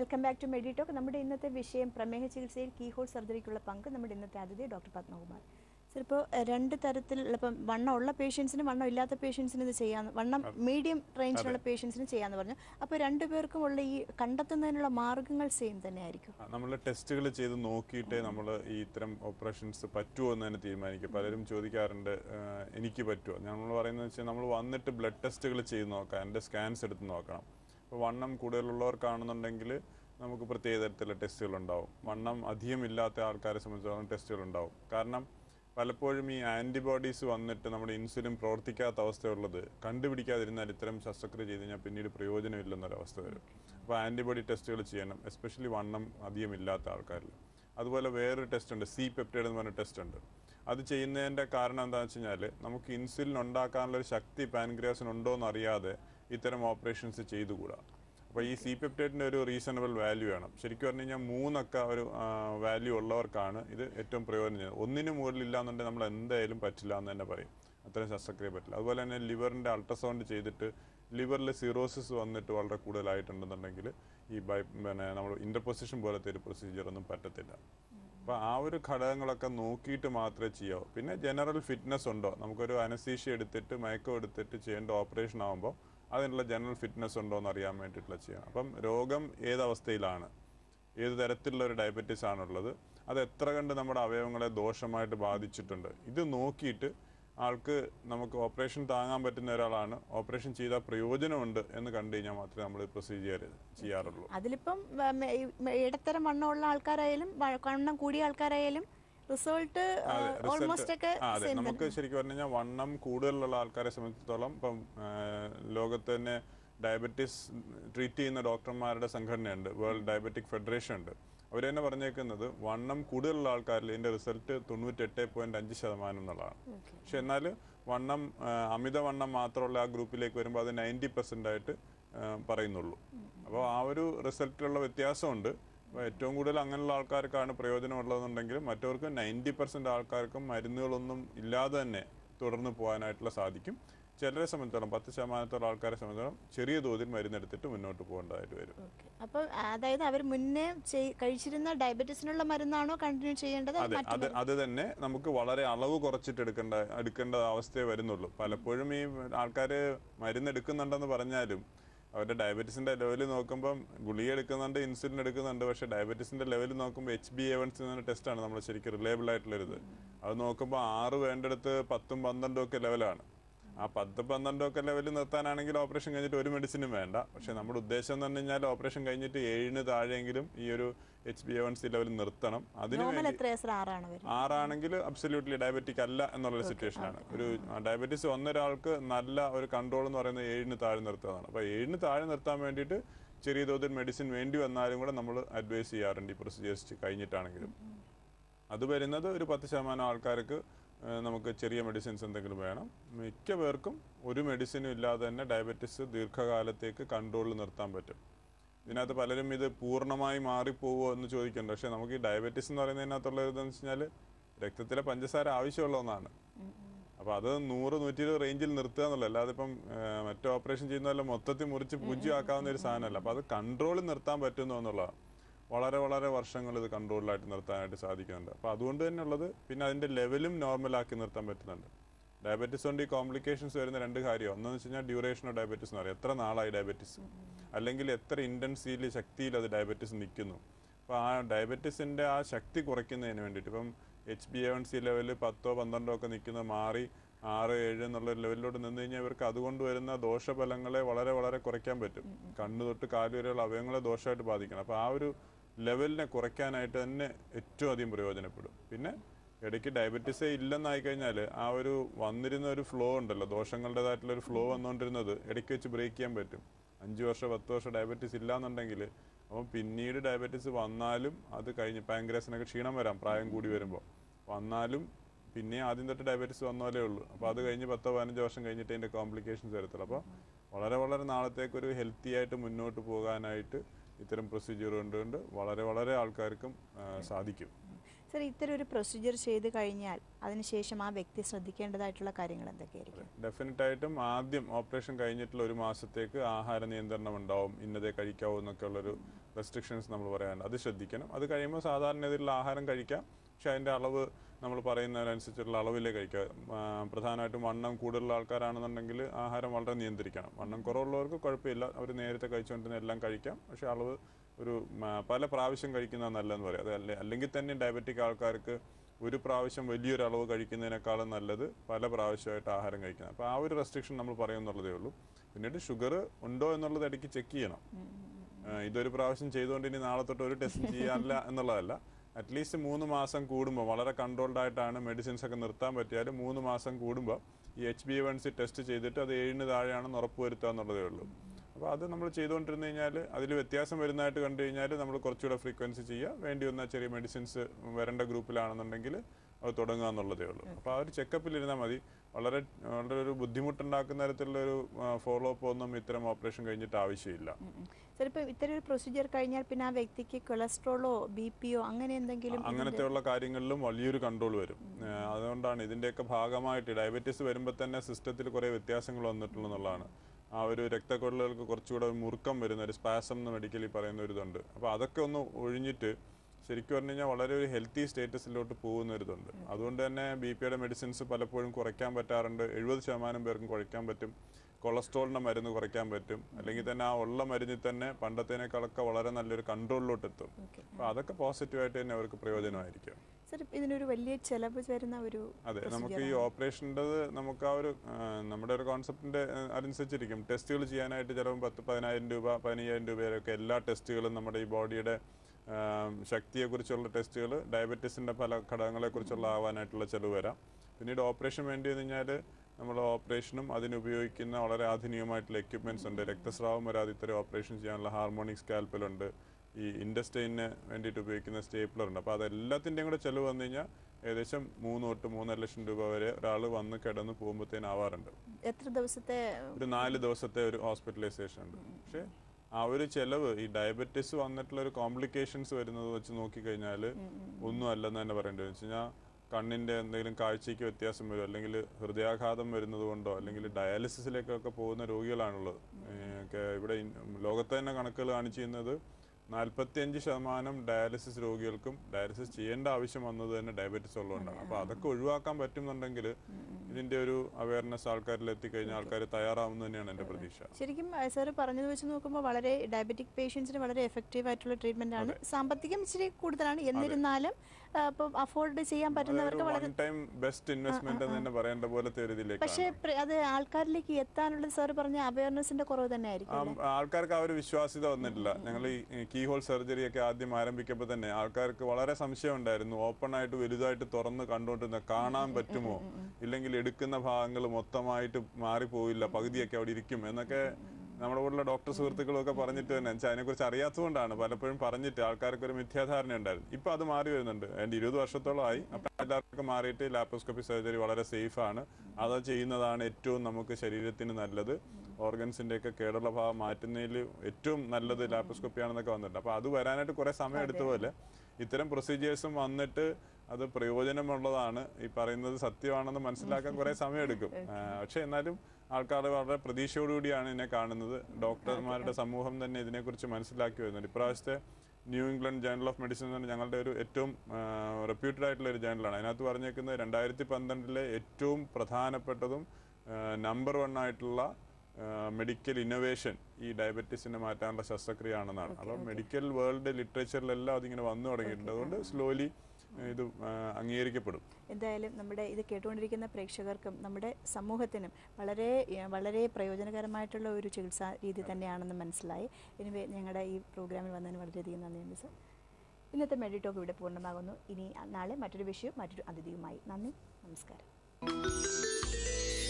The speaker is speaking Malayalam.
വെൽക്കം ബാക്ക് ടു മെഡിറ്റോക്ക് നമ്മുടെ ഇന്നത്തെ വിഷയം പ്രമേഹ ചികിത്സയിൽ കീഹോൾ സർജറിക്കുള്ള പങ്ക് നമ്മുടെ ഇന്നത്തെ അതിഥി ഡോക്ടർ പത്മകുമാർ സർ ഇപ്പോൾ രണ്ട് തരത്തിലുള്ള ഇപ്പം വണ്ണം ഉള്ള പേഷ്യൻസിന് വണ്ണം ഇല്ലാത്ത പേഷ്യൻസിന് ഇത് ചെയ്യാന്ന് വണ്ണം മീഡിയം റേഞ്ചിലുള്ള പേഷ്യൻസിന് ചെയ്യാന്ന് പറഞ്ഞു അപ്പോൾ രണ്ടുപേർക്കും ഉള്ള ഈ കണ്ടെത്തുന്നതിനുള്ള മാർഗങ്ങൾ സെയിം തന്നെയായിരിക്കും നമ്മൾ ടെസ്റ്റുകൾ ചെയ്ത് നോക്കിയിട്ടേ നമ്മൾ ഈ ഇത്തരം ഓപ്പറേഷൻസ് പറ്റുമോ എന്ന് തന്നെ തീരുമാനിക്കും പലരും ചോദിക്കാറുണ്ട് "ആഹ് എനിക്ക് പറ്റുമോ നമ്മൾ പറയുന്നത് വെച്ചാൽ നമ്മൾ വന്നിട്ട് ബ്ലഡ് ടെസ്റ്റുകൾ ചെയ്ത് നോക്കാം എൻ്റെ സ്കാൻസ് എടുത്ത് നോക്കണം ഇപ്പോൾ വണ്ണം കൂടുതലുള്ളവർക്കാണെന്നുണ്ടെങ്കിൽ നമുക്ക് പ്രത്യേക തരത്തിലുള്ള ടെസ്റ്റുകൾ ഉണ്ടാവും വണ്ണം അധികം ഇല്ലാത്ത ആൾക്കാരെ സംബന്ധിച്ചിടത്തോളം ടെസ്റ്റുകൾ ഉണ്ടാവും കാരണം പലപ്പോഴും ഈ ആൻറ്റിബോഡീസ് വന്നിട്ട് നമ്മുടെ ഇൻസുലിൻ പ്രവർത്തിക്കാത്ത അവസ്ഥയുള്ളത് കണ്ടുപിടിക്കാതിരുന്നാൽ ഇത്തരം ശസ്ത്രക്രിയ ചെയ്ത് കഴിഞ്ഞാൽ പിന്നീട് പ്രയോജനമില്ലെന്നൊരവസ്ഥ വരും അപ്പോൾ ആൻറ്റിബോഡി ടെസ്റ്റുകൾ ചെയ്യണം എസ്പെഷ്യലി വണ്ണം അധികം ഇല്ലാത്ത ആൾക്കാരിൽ അതുപോലെ വേറൊരു ടെസ്റ്റ് ഉണ്ട് സി പെപ്റ്റൈഡ് എന്ന് പറഞ്ഞ ടെസ്റ്റ് ഉണ്ട് അത് ചെയ്യുന്നതിൻ്റെ കാരണം എന്താണെന്ന് വെച്ച് കഴിഞ്ഞാൽ നമുക്ക് ഇൻസുലിൻ ഉണ്ടാക്കാനുള്ള ഒരു ശക്തി പാൻക്രിയാസിന് ഉണ്ടോ എന്ന് അറിയാതെ ഇത്തരം ഓപ്പറേഷൻസ് ചെയ്തുകൂടാ അപ്പോൾ ഈ സി പെപ്റ്റൈഡിൻ്റെ ഒരു റീസണബിൾ വാല്യൂ വേണം ശരിക്കും പറഞ്ഞു കഴിഞ്ഞാൽ മൂന്നൊക്കെ ഒരു വാല്യൂ ഉള്ളവർക്കാണ് ഇത് ഏറ്റവും പ്രയോജനം ചെയ്യുന്നത് ഒന്നിന് മുകളിലില്ല എന്നുണ്ടെങ്കിൽ നമ്മൾ എന്തായാലും പറ്റില്ല എന്ന് തന്നെ പറയും അത്തരം ശസ്ത്രക്രിയ പറ്റില്ല അതുപോലെ തന്നെ ലിവറിൻ്റെ അൾട്രാസൗണ്ട് ചെയ്തിട്ട് ലിവറിൽ സിറോസിസ് വന്നിട്ട് വളരെ കൂടുതലായിട്ടുണ്ടെന്നുണ്ടെങ്കിൽ ഈ ബൈ പിന്നെ നമ്മൾ ഇൻ്റർപൊസിഷൻ പോലത്തെ ഒരു പ്രൊസീജിയർ ഒന്നും പറ്റത്തില്ല അപ്പോൾ ആ ഒരു ഘടകങ്ങളൊക്കെ നോക്കിയിട്ട് മാത്രമേ ചെയ്യാവൂ പിന്നെ ജനറൽ ഫിറ്റ്നസ് ഉണ്ടോ നമുക്കൊരു അനസീഷ്യ എടുത്തിട്ട് മയക്കം എടുത്തിട്ട് ചെയ്യേണ്ട ഓപ്പറേഷൻ ആകുമ്പോൾ അതിനുള്ള ജനറൽ ഫിറ്റ്നസ് ഉണ്ടോ എന്ന് അറിയാൻ വേണ്ടിയിട്ടുള്ള ചെയ്യണം അപ്പം രോഗം ഏതവസ്ഥയിലാണ് ഏത് തരത്തിലുള്ള ഒരു ഡയബറ്റീസ് ആണുള്ളത് അത് എത്ര കണ്ട് നമ്മുടെ അവയവങ്ങളെ ദോഷമായിട്ട് ബാധിച്ചിട്ടുണ്ട് ഇത് നോക്കിയിട്ട് ആൾക്ക് നമുക്ക് ഓപ്പറേഷൻ താങ്ങാൻ പറ്റുന്ന ഒരാളാണ് ഓപ്പറേഷൻ ചെയ്താൽ പ്രയോജനമുണ്ട് എന്ന് കണ്ടു കഴിഞ്ഞാൽ മാത്രമേ നമ്മൾ പ്രൊസീജിയർ ചെയ്യാറുള്ളൂ അതിലിപ്പം വ- മെ- ഈ മെ- ഇടത്തരം വണ്ണമുള്ള ആൾക്കാരായാലും വ- വണ്ണം കൂടിയ ആൾക്കാരായാലും റിസൾട്ട് അതെ, ഓൾമോസ്റ്റ് result- ഒക്കെ ആ, അതെ സെയിം നമുക്ക് ശരിക്കും പറഞ്ഞു കഴിഞ്ഞാൽ വണ്ണം കൂടുതലുള്ള ആൾക്കാരെ സംബന്ധിച്ചിടത്തോളം ഇപ്പം ആ, ലോകത്ത് തന്നെ ഡയബറ്റീസ് ട്രീറ്റ് ചെയ്യുന്ന ഡോക്ടർമാരുടെ സംഘടനയുണ്ട് വേൾഡ് ഡയബറ്റിക് ഫെഡറേഷൻ ഉണ്ട് അവർ തന്നെ പറഞ്ഞേക്കുന്നത് വണ്ണം കൂടുതലുള്ള ആൾക്കാരിൽ ഇതിന്റെ റിസൾട്ട് തൊണ്ണൂറ്റെട്ട് പോയിന്റ് അഞ്ച് ശതമാനം എന്നുള്ളതാണ് പക്ഷെ എന്നാൽ വണ്ണം ആ, അമിതവണ്ണം മാത്രമുള്ള ആ ഗ്രൂപ്പിലേക്ക് വരുമ്പോൾ അത് നയൻറ്റി പെർസെൻ്റ് ആയിട്ട് ആ, പറയുന്നുള്ളൂ അപ്പോൾ ആ ഒരു റിസൾട്ടിലുള്ള വ്യത്യാസമുണ്ട് അപ്പോൾ ഏറ്റവും കൂടുതൽ അങ്ങനെയുള്ള ആൾക്കാർക്കാണ് പ്രയോജനമുള്ളതെന്നുണ്ടെങ്കിൽ മറ്റവർക്ക് നയൻറ്റി പെർസെൻറ്റ് ആൾക്കാർക്കും മരുന്നുകളൊന്നും ഇല്ലാതെ തന്നെ തുടർന്ന് പോകാനായിട്ടുള്ള സാധിക്കും ചിലരെ സംബന്ധിച്ചോളം പത്ത് ശതമാനത്തോളം ആൾക്കാരെ സംബന്ധിച്ചോളം ചെറിയ തോതിൽ മരുന്നെടുത്തിട്ട് മുന്നോട്ട് പോകേണ്ടതായിട്ട് വരും ഓക്കെ അപ്പോൾ അതായത് അവർ മുന്നേ ചെയ്- കഴിച്ചിരുന്ന ഡയബറ്റീസിനുള്ള മരുന്നാണോ കണ്ടിന്യൂ ചെയ്യേണ്ടത് അതെ മറ്റു അത് അത് തന്നെ നമുക്ക് വളരെ അളവ് കുറച്ചിട്ട് എടുക്കേണ്ട എടുക്കേണ്ട അവസ്ഥയെ വരുന്നുള്ളൂ പലപ്പോഴും ഈ ആൾക്കാർ മരുന്ന് എടുക്കുന്നുണ്ടെന്ന് പറഞ്ഞാലും അവരുടെ ഡയബറ്റീസിന്റെ ലെവൽ നോക്കുമ്പം ഗുളിക എടുക്കുന്നുണ്ട് ഇൻസുലിൻ എടുക്കുന്നുണ്ട് പക്ഷേ ഡയബറ്റീസിന്റെ ലെവൽ നോക്കുമ്പോൾ എച്ച് ബി എ വൺസ് എന്ന ടെസ്റ്റാണ് നമ്മൾ ശരിക്കും റിലയബിൾ ആയിട്ടുള്ളൊരിത് അത് നോക്കുമ്പോൾ ആറ് വേണ്ടടുത്ത് പത്തും പന്ത്രണ്ടും ഒക്കെ ലെവലാണ് ആ പത്ത് പന്ത്രണ്ടും ഒക്കെ ലെവലിൽ നിർത്താനാണെങ്കിൽ ഓപ്പറേഷൻ കഴിഞ്ഞിട്ട് ഒരു മെഡിസിനും വേണ്ട പക്ഷെ നമ്മുടെ ഉദ്ദേശം എന്ന് പറഞ്ഞു കഴിഞ്ഞാൽ ഓപ്പറേഷൻ കഴിഞ്ഞിട്ട് ഏഴിന് താഴെയെങ്കിലും ഈ ഒരു H B A one C level നിർത്തണം അതിന് നോർമൽ വേണ്ടി എത്രയാ സർ ആറാണ് വരുന്നത് ആറാണെങ്കിൽ അബ്സല്യൂട്ട്ലി ഡയബറ്റിക് അല്ല എന്നുള്ളൊരു സിറ്റുവേഷൻ ആണ് ഒരു ഡയബറ്റീസ് വന്ന ഒരാൾക്ക് നല്ല ഒരു കൺട്രോൾ എന്ന് പറയുന്നത് ഏഴിന് താഴെ നിർത്തുന്നതാണ് അപ്പോൾ ഏഴിന് താഴെ നിർത്താൻ വേണ്ടിയിട്ട് ചെറിയ തോതിൽ മെഡിസിൻ വേണ്ടി വന്നാലും കൂടെ നമ്മൾ അഡ്വൈസ് ചെയ്യാറുണ്ട് ഈ പ്രൊസീജിയേഴ്സ് കഴിഞ്ഞിട്ടാണെങ്കിലും അത് വരുന്നത് ഒരു പത്ത് ശതമാനം ആൾക്കാർക്ക് ഏഹ്, നമുക്ക് ചെറിയ മെഡിസിൻസ് എന്തെങ്കിലും വേണം മിക്ക പേർക്കും ഒരു മെഡിസിനും ഇല്ലാതെ തന്നെ ഡയബറ്റിസ് ദീർഘകാലത്തേക്ക് കൺട്രോളിൽ നിർത്താൻ പറ്റും ഇതിനകത്ത് പലരും ഇത് പൂർണ്ണമായി മാറിപ്പോവോ എന്ന് ചോദിക്കുന്നുണ്ട് പക്ഷെ നമുക്ക് ഈ ഡയബറ്റിസ് എന്ന് പറയുന്നതിനകത്തുള്ള ഇതെന്ന് വെച്ച് കഴിഞ്ഞാൽ രക്തത്തിലെ പഞ്ചസാര ആവശ്യമുള്ള ഒന്നാണ് അപ്പോൾ അത് നൂറ് നൂറ്റി ഇരുപത് റേഞ്ചിൽ നിർത്തുക എന്നുള്ളത് അല്ലാതെ ഇപ്പം ഏഹ്, മറ്റു ഓപ്പറേഷൻ ചെയ്യുന്ന പോലെ മൊത്തത്തിൽ മുറിച്ച് പൂജ്യമാക്കാവുന്ന ഒരു സാധനമല്ല അപ്പോൾ അത് കൺട്രോളിൽ നിർത്താൻ പറ്റുന്നു എന്നുള്ളതാണ് വളരെ വളരെ വർഷങ്ങൾ ഇത് കൺട്രോളിലായിട്ട് നിർത്താനായിട്ട് സാധിക്കുന്നുണ്ട് അപ്പോൾ അതുകൊണ്ട് തന്നെ ഉള്ളത് പിന്നെ അതിൻ്റെ ലെവലും നോർമലാക്കി നിർത്താൻ പറ്റുന്നുണ്ട് ഡയബറ്റീസ് കൊണ്ട് ഈ കോംപ്ലിക്കേഷൻസ് വരുന്ന രണ്ട് കാര്യം ഒന്നെന്ന് വെച്ച് കഴിഞ്ഞാൽ ഡ്യൂറേഷൻ ഓഫ് ഡയബറ്റീസ് എന്ന് പറയും എത്ര നാളായി ഡയബറ്റീസ് അല്ലെങ്കിൽ എത്ര ഇൻറ്റൻസിയിൽ ശക്തിയിൽ അത് ഡയബറ്റീസ് നിൽക്കുന്നു അപ്പോൾ ആ ഡയബറ്റീസിൻ്റെ ആ ശക്തി കുറയ്ക്കുന്നതിന് വേണ്ടിയിട്ട് ഇപ്പം H B A one C level പത്തോ പന്ത്രണ്ടോ ഒക്കെ നിൽക്കുന്നത് മാറി ആറ് ഏഴ് എന്നുള്ള ഒരു ലെവലിലോട്ട് നിന്ന് കഴിഞ്ഞാൽ ഇവർക്ക് അതുകൊണ്ട് വരുന്ന ദോഷഫലങ്ങളെ വളരെ വളരെ കുറയ്ക്കാൻ പറ്റും കണ്ണു തൊട്ട് കാല് വരെയുള്ള അവയവങ്ങളെ ദോഷമായിട്ട് ബാധിക്കണം അപ്പോൾ ആ ഒരു ലെവലിനെ കുറയ്ക്കാനായിട്ട് തന്നെ ഏറ്റവും അധികം പ്രയോജനപ്പെടും പിന്നെ ഇടയ്ക്ക് ഡയബറ്റീസേ ഇല്ലെന്നായി കഴിഞ്ഞാൽ ആ ഒരു വന്നിരുന്ന ഒരു ഫ്ലോ ഉണ്ടല്ലോ ദോഷങ്ങളുടേതായിട്ടുള്ള ഒരു ഫ്ലോ വന്നുകൊണ്ടിരുന്നത് ഇടയ്ക്ക് വെച്ച് ബ്രേക്ക് ചെയ്യാൻ പറ്റും അഞ്ച് വർഷം പത്ത് വർഷം ഡയബറ്റീസ് ഇല്ലാന്നുണ്ടെങ്കിൽ അപ്പം പിന്നീട് ഡയബറ്റീസ് വന്നാലും അത് കഴിഞ്ഞ് പാങ്ക്രാസിനൊക്കെ ക്ഷീണം വരാം പ്രായം കൂടി വരുമ്പോൾ വന്നാലും പിന്നെ ആദ്യം തൊട്ട് ഡയബറ്റീസ് വന്നാലേ ഉള്ളൂ അപ്പോൾ അത് കഴിഞ്ഞ് പത്തോ പതിനഞ്ചോ വർഷം കഴിഞ്ഞിട്ട് അതിൻ്റെ കോംപ്ലിക്കേഷൻസ് വരത്തുള്ളൂ അപ്പോൾ വളരെ വളരെ നാളത്തേക്ക് ഒരു ഹെൽത്തി ആയിട്ട് മുന്നോട്ട് പോകാനായിട്ട് ഇത്തരം പ്രൊസീജിയർ കൊണ്ടുകൊണ്ട് വളരെ വളരെ ആൾക്കാർക്കും ആ, സാധിക്കും സർ ഇത്തരം ഒരു പ്രൊസീജിയർ ചെയ്ത് കഴിഞ്ഞാൽ അതിനുശേഷം ആ വ്യക്തി ശ്രദ്ധിക്കേണ്ടതായിട്ടുള്ള കാര്യങ്ങൾ എന്തൊക്കെയായിരിക്കും ഡെഫിനറ്റ് ആയിട്ടും ആദ്യം ഓപ്പറേഷൻ കഴിഞ്ഞിട്ടുള്ള ഒരു മാസത്തേക്ക് ആഹാര നിയന്ത്രണം ഉണ്ടാവും ഇന്നതേ കഴിക്കാവൂ എന്നൊക്കെ ഉള്ളൊരു റെസ്ട്രിക്ഷൻസ് നമ്മൾ പറയാനുണ്ട് അത് ശ്രദ്ധിക്കണം അത് കഴിയുമ്പോൾ സാധാരണ രീതിയിലുള്ള ആഹാരം കഴിക്കാം പക്ഷെ അതിൻ്റെ അളവ് നമ്മൾ പറയുന്നതിനനുസരിച്ചുള്ള അളവിലേ കഴിക്കുക ആ, പ്രധാനമായിട്ടും വണ്ണം കൂടുതലുള്ള ആൾക്കാരാണെന്നുണ്ടെങ്കിൽ ആഹാരം വളരെ നിയന്ത്രിക്കണം വണ്ണം കുറവുള്ളവർക്ക് കുഴപ്പമില്ല അവർ നേരത്തെ കഴിച്ചുകൊണ്ടിരുന്ന എല്ലാം കഴിക്കാം പക്ഷെ അളവ് ഒരു മ, പല പ്രാവശ്യം കഴിക്കുന്നത് നല്ലതെന്ന് പറയാം അത് അല്ലെ- അല്ലെങ്കിൽ തന്നെ ഡയബറ്റിക് ആൾക്കാർക്ക് ഒരു പ്രാവശ്യം വലിയൊരു അളവ് കഴിക്കുന്നതിനേക്കാളും നല്ലത് പല പ്രാവശ്യമായിട്ട് ആഹാരം കഴിക്കുന്നത് അപ്പോൾ ആ ഒരു റെസ്ട്രിക്ഷൻ നമ്മൾ പറയുമെന്നുള്ളതേ ഉള്ളൂ പിന്നീട് ഷുഗർ ഉണ്ടോ എന്നുള്ളത് ഇടയ്ക്ക് ചെക്ക് ചെയ്യണം ആ, ഇതൊരു പ്രാവശ്യം ചെയ്തുകൊണ്ട് ഇനി നാളെ തൊട്ട് ഒരു ടെസ്റ്റ് ചെയ്യാനില്ല എന്നുള്ളതല്ല അറ്റ്ലീസ്റ്റ് മൂന്ന് മാസം കൂടുമ്പോൾ വളരെ കൺട്രോൾഡ് ആയിട്ടാണ് മെഡിസിൻസ് ഒക്കെ നിർത്താൻ പറ്റിയാലും മൂന്ന് മാസം കൂടുമ്പോൾ ഈ H B one C test ചെയ്തിട്ട് അത് ഏഴിന് താഴെയാണെന്ന് ഉറപ്പ് വരുത്തുക എന്നുള്ളതേ ഉള്ളൂ അപ്പോൾ അത് നമ്മൾ ചെയ്തുകൊണ്ടിരുന്നു കഴിഞ്ഞാൽ അതിൽ വ്യത്യാസം വരുന്നതായിട്ട് കണ്ടു കഴിഞ്ഞാൽ നമ്മൾ കുറച്ചുകൂടെ ഫ്രീക്വൻസി ചെയ്യുക വേണ്ടി വന്ന ചെറിയ മെഡിസിൻസ് വരേണ്ട ഗ്രൂപ്പിലാണെന്നുണ്ടെങ്കിൽ അത് തുടങ്ങുക എന്നുള്ളതേ ഉള്ളൂ അപ്പോൾ ആ ഒരു ചെക്കപ്പിൽ ഇരുന്നാൽ മതി വളരെ വളരെ ഒരു ബുദ്ധിമുട്ടുണ്ടാക്കുന്ന തരത്തിലുള്ള ഒരു ഫോളോ അപ്പ് ഒന്നും ഇത്തരം ഓപ്പറേഷൻ കഴിഞ്ഞിട്ട് ആവശ്യമില്ല സർ ഇപ്പോൾ ഇത്തരം ഒരു പ്രൊസീജിയർ കഴിഞ്ഞാൽ പിന്നെ ആ വ്യക്തിക്ക് കൊളസ്ട്രോളോ ബി പിയോ അങ്ങനെ എന്തെങ്കിലും അങ്ങനത്തെ ഉള്ള കാര്യങ്ങളിലും വലിയൊരു കൺട്രോൾ വരും ഏഹ് അതുകൊണ്ടാണ് ഇതിന്റെയൊക്കെ ഭാഗമായിട്ട് ഡയബറ്റീസ് വരുമ്പോൾ തന്നെ സിസ്റ്റത്തിൽ കുറേ വ്യത്യാസങ്ങൾ വന്നിട്ടുള്ളതാണ് ആ ഒരു രക്തക്കൊഴലുകൾക്ക് കുറച്ചുകൂടെ ഒരു മുറുക്കം വരുന്ന ഒരു സ്പാസം എന്ന് മെഡിക്കലി പറയുന്ന ഒരു ഇതുണ്ട് അപ്പോൾ അതൊക്കെ ഒന്ന് ഒഴിഞ്ഞിട്ട് ശരിക്കും പറഞ്ഞു കഴിഞ്ഞാൽ വളരെ ഒരു ഹെൽത്തി സ്റ്റേറ്റസിലോട്ട് പോകുന്ന ഒരു ഇതുണ്ട് അതുകൊണ്ട് തന്നെ ബി പിയുടെ മെഡിസിൻസ് പലപ്പോഴും കുറയ്ക്കാൻ പറ്റാറുണ്ട് എഴുപത് ശതമാനം പേർക്കും കുറയ്ക്കാൻ പറ്റും കൊളസ്ട്രോളിന്റെ മരുന്ന് കുറയ്ക്കാൻ പറ്റും അല്ലെങ്കിൽ തന്നെ ആ ഉള്ള മരുന്നിൽ തന്നെ പണ്ടത്തേനേക്കാളൊക്കെ വളരെ നല്ലൊരു കൺട്രോളിലോട്ട് എത്തും ഓക്കെ അപ്പോൾ അതൊക്കെ പോസിറ്റീവായിട്ട് തന്നെ അവർക്ക് പ്രയോജനമായിരിക്കും സർ ഇതിനൊരു വലിയ ചെലവ് വരുന്ന ഒരു അതെ നമുക്ക് ഈ ഓപ്പറേഷൻ്റെ നമുക്ക് ആ ഒരു ആ, നമ്മുടെ ഒരു കോൺസെപ്റ്റിന്റെ അനുസരിച്ചിരിക്കും ടെസ്റ്റുകൾ ചെയ്യാനായിട്ട് ചിലപ്പോൾ പത്ത് പതിനായിരം രൂപ പതിനയ്യായിരം രൂപയൊക്കെ എല്ലാ ടെസ്റ്റുകളും നമ്മുടെ ഈ ബോഡിയുടെ ശക്തിയെക്കുറിച്ചുള്ള ടെസ്റ്റുകൾ ഡയബറ്റീസിന്റെ പല ഘടകങ്ങളെക്കുറിച്ചുള്ള ആവാനായിട്ടുള്ള ചിലവ് വരാം പിന്നീട് ഓപ്പറേഷൻ വേണ്ടി കഴിഞ്ഞാൽ നമ്മൾ ഓപ്പറേഷനും അതിനുപയോഗിക്കുന്ന വളരെ ആധുനികമായിട്ടുള്ള എക്യുപ്മെന്റ്സ് ഉണ്ട് രക്തസ്രാവം വരാതെ ഇത്തരം ഓപ്പറേഷൻ ചെയ്യാനുള്ള ഹാർമോണിക് സ്കാൽപ്പലുണ്ട് ഈ ഇൻഡസ്റ്റൈനിന് വേണ്ടിയിട്ട് ഉപയോഗിക്കുന്ന സ്റ്റേപ്ലർ ഉണ്ട് അപ്പോൾ അതെല്ലാത്തിൻ്റെയും കൂടെ ചിലവ് വന്നു കഴിഞ്ഞാൽ ഏകദേശം മൂന്ന് തൊട്ട് മൂന്നര ലക്ഷം രൂപ വരെ ഒരാൾ വന്ന് കിടന്ന് പോകുമ്പോഴത്തേന് ആവാറുണ്ട് എത്ര ദിവസത്തെ ഒരു നാല് ദിവസത്തെ ഒരു ഹോസ്പിറ്റലൈസേഷൻ ഉണ്ട് പക്ഷേ ആ ഒരു ചെലവ് ഈ ഡയബറ്റിസ് വന്നിട്ടുള്ള ഒരു കോംപ്ലിക്കേഷൻസ് വരുന്നത് വെച്ച് നോക്കിക്കഴിഞ്ഞാൽ ഒന്നും അല്ലെന്ന് തന്നെ പറയേണ്ടി വരും വെച്ച് കഴിഞ്ഞാൽ കണ്ണിന്റെ എന്തെങ്കിലും കാഴ്ചയ്ക്ക് വ്യത്യാസം വരും അല്ലെങ്കിൽ ഹൃദയാഘാതം വരുന്നത് കൊണ്ടോ അല്ലെങ്കിൽ ഡയാലിസിസിലേക്കൊക്കെ പോകുന്ന രോഗികളാണുള്ളത് ഏഹ് ഒക്കെ ഇവിടെ ഇൻ- ലോകത്ത് തന്നെ കണക്കുകൾ കാണിച്ചു ചെയ്യുന്നത് നാൽപ്പത്തിയഞ്ച് ശതമാനം ഡയാലിസിസ് രോഗികൾക്കും ഡയാലിസിസ് ചെയ്യേണ്ട ആവശ്യം വന്നത് തന്നെ ഡയബറ്റിസ് ഉള്ളതുകൊണ്ടാണ് അപ്പോൾ അതൊക്കെ ഒഴിവാക്കാൻ പറ്റുന്നുണ്ടെങ്കിൽ ഇതിന്റെ ഒരു അവയർനെസ് ആൾക്കാരിൽ എത്തിക്കഴിഞ്ഞാൽ ആൾക്കാർ തയ്യാറാവുന്നു തന്നെയാണ് എൻ്റെ പ്രതീക്ഷ ശരിക്കും സാർ പറഞ്ഞത് വെച്ച് നോക്കുമ്പോൾ വളരെ ഡയബറ്റിക് പേഷ്യൻസിന് വളരെ എഫക്റ്റീവ് ആയിട്ടുള്ള ട്രീറ്റ്മെന്റ് ആണ് സാമ്പത്തികം ഇച്ചിരി കൂടുതലാണ് എന്നിരുന്നാലും ഇപ്പം അഫോർഡ് ചെയ്യാൻ പറ്റുന്നവർക്ക് വളരെ വൺ ടൈം ബെസ്റ്റ് ഇൻവെസ്റ്റ്മെന്റ് എന്ന് തന്നെ പറയേണ്ട പോലത്തെ ഒരു പക്ഷേ ഇതിലേക്കാണ് പ്ര- അത് ആൾക്കാരിലേക്ക് എത്താനുള്ളത് സാർ പറഞ്ഞ അവയർനെസിന്റെ കുറവ് തന്നെ ആയിരിക്കും ആം, ആൾക്കാർക്ക് ആ ഒരു വിശ്വാസ്യത വന്നിട്ടില്ല ഞങ്ങൾ ഈ കീ ഹോൾ സർജറി ഒക്കെ ആദ്യം ആരംഭിക്കുമ്പോൾ തന്നെ ആൾക്കാർക്ക് വളരെ സംശയം ഉണ്ടായിരുന്നു ഓപ്പൺ ആയിട്ട് വലുതായിട്ട് തുറന്ന് കണ്ടുകൊണ്ടിരുന്ന കാണാൻ പറ്റുമോ ഇല്ലെങ്കിൽ എടുക്കുന്ന ഭാഗങ്ങൾ മൊത്തമായിട്ട് മാറിപ്പോയില്ല പകുതിയൊക്കെ അവിടെ ഇരിക്കും എന്നൊക്കെ നമ്മുടെ കൂടെയുള്ള ഡോക്ടർ സുഹൃത്തുക്കളും ഒക്കെ പറഞ്ഞിട്ട് തന്നെ വെച്ചാൽ അതിനെക്കുറിച്ച് അറിയാത്തതുകൊണ്ടാണ് പലപ്പോഴും പറഞ്ഞിട്ട് ആൾക്കാർക്ക് ഒരു മിഥ്യാധാരണ ഉണ്ടായിരുന്നു ഇപ്പൊ അത് മാറി വരുന്നുണ്ട് അതിന്റെ ഇരുപത് വർഷത്തോളമായി അപ്പൊ എല്ലാവർക്കും മാറിയിട്ട് ലാപ്രോസ്കോപ്പി സർജറി വളരെ സേഫ് ആണ് അത് ചെയ്യുന്നതാണ് ഏറ്റവും നമുക്ക് ശരീരത്തിന് നല്ലത് ഓർഗൻസിന്റെ ഒക്കെ കേടുള്ള ഭാഗം മാറ്റുന്നതിൽ ഏറ്റവും നല്ലത് ലാപ്രോസ്കോപ്പി ആണെന്നൊക്കെ വന്നിട്ടുണ്ട് അപ്പൊ അത് വരാനായിട്ട് കുറെ സമയം എടുത്ത പോലെ ഇത്തരം പ്രൊസീജിയേഴ്സും വന്നിട്ട് അത് പ്രയോജനമുള്ളതാണ് ഈ പറയുന്നത് സത്യമാണെന്ന് മനസ്സിലാക്കാൻ കുറെ സമയം എടുക്കും ആ, പക്ഷെ എന്നാലും ആൾക്കാർ വളരെ പ്രതീക്ഷയോടുകൂടിയാണ് ഇതിനെ കാണുന്നത് ഡോക്ടർമാരുടെ സമൂഹം തന്നെ ഇതിനെക്കുറിച്ച് മനസ്സിലാക്കി വരുന്നുണ്ട് ഇപ്രാവശ്യത്തെ new England journal of medicine എന്ന് ഞങ്ങളുടെ ഒരു ഏറ്റവും റെപ്യൂട്ടഡ് ആയിട്ടുള്ള ഒരു ജേണലാണ് അതിനകത്ത് പറഞ്ഞേക്കുന്നത് രണ്ടായിരത്തി പന്ത്രണ്ടിലെ ഏറ്റവും പ്രധാനപ്പെട്ടതും നമ്പർ വൺ ആയിട്ടുള്ള മെഡിക്കൽ ഇന്നോവേഷൻ ഈ ഡയബറ്റീസിനെ മാറ്റാനുള്ള ശസ്ത്രക്രിയ ആണെന്നാണ് അപ്പം മെഡിക്കൽ വേൾഡ് ലിറ്ററേച്ചറിലെല്ലാം അതിങ്ങനെ വന്നു തുടങ്ങിയിട്ടുണ്ട് അതുകൊണ്ട് സ്ലോലി ഇത് ആ, അംഗീകരിക്കപ്പെടും എന്തായാലും നമ്മുടെ ഇത് കേട്ടുകൊണ്ടിരിക്കുന്ന പ്രേക്ഷകർക്കും നമ്മുടെ സമൂഹത്തിനും വളരെ ഏഹ്, വളരെ പ്രയോജനകരമായിട്ടുള്ള ഒരു ചികിത്സാ രീതി തന്നെയാണെന്ന് മനസ്സിലായി എനിവേ ഞങ്ങളുടെ ഈ പ്രോഗ്രാമിൽ വന്നതിന് വളരെയധികം നന്ദിയുണ്ട് സർ ഇന്നത്തെ മെഡിറ്റോക്ക് ഇവിടെ പൂർണ്ണമാകുന്നു ഇനി നാളെ മറ്റൊരു വിഷയവും മറ്റൊരു അതിഥിയുമായി നന്ദി നമസ്കാരം